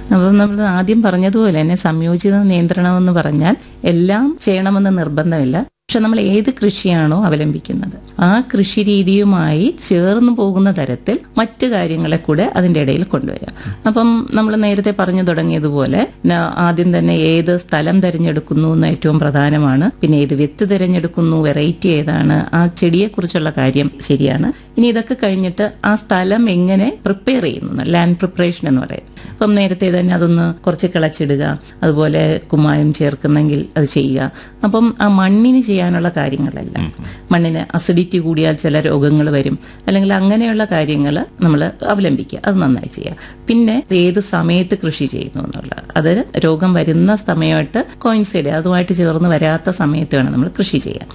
അപ്പം നമ്മൾ ആദ്യം പറഞ്ഞതുപോലെ തന്നെ സംയോജിത നിയന്ത്രണം എന്ന് പറഞ്ഞാൽ എല്ലാം ചെയ്യണമെന്ന് നിർബന്ധമില്ല പക്ഷെ നമ്മൾ ഏത് കൃഷിയാണോ അവലംബിക്കുന്നത് ആ കൃഷി രീതിയുമായി ചേർന്ന് പോകുന്ന തരത്തിൽ മറ്റു കാര്യങ്ങളെ കൂടെ അതിൻ്റെ ഇടയിൽ കൊണ്ടുവരാം അപ്പം നമ്മൾ നേരത്തെ പറഞ്ഞു തുടങ്ങിയതുപോലെ ന- ആദ്യം തന്നെ ഏത് സ്ഥലം തിരഞ്ഞെടുക്കുന്നു എന്ന് ഏറ്റവും പ്രധാനമാണ് പിന്നെ ഏത് വിത്ത് തിരഞ്ഞെടുക്കുന്നു വെറൈറ്റി ഏതാണ് ആ ചെടിയെക്കുറിച്ചുള്ള കാര്യം ശരിയാണ് ഇനി ഇതൊക്കെ കഴിഞ്ഞിട്ട് ആ സ്ഥലം എങ്ങനെ പ്രിപ്പയർ ചെയ്യുന്നു ലാൻഡ് പ്രിപ്പറേഷൻ എന്ന് പറയുന്നത് അപ്പം നേരത്തെ തന്നെ അതൊന്ന് കുറച്ച് കിളച്ചിടുക അതുപോലെ കുമ്മായം ചേർക്കുന്നെങ്കിൽ അത് ചെയ്യുക അപ്പം ആ മണ്ണിന് ചെയ്യാനുള്ള കാര്യങ്ങളെല്ലാം മണ്ണിന് അസിഡിറ്റി കൂടിയാൽ ചില രോഗങ്ങൾ വരും അല്ലെങ്കിൽ അങ്ങനെയുള്ള കാര്യങ്ങൾ നമ്മൾ അവലംബിക്കുക അത് നന്നായി ചെയ്യുക പിന്നെ ഏത് സമയത്ത് കൃഷി ചെയ്യുന്നു എന്നുള്ളത് അത് രോഗം വരുന്ന സമയമായിട്ട് കോയിൻസൈഡ് അതുമായിട്ട് ചേർന്ന് വരാത്ത സമയത്ത് വേണം നമ്മൾ കൃഷി ചെയ്യാൻ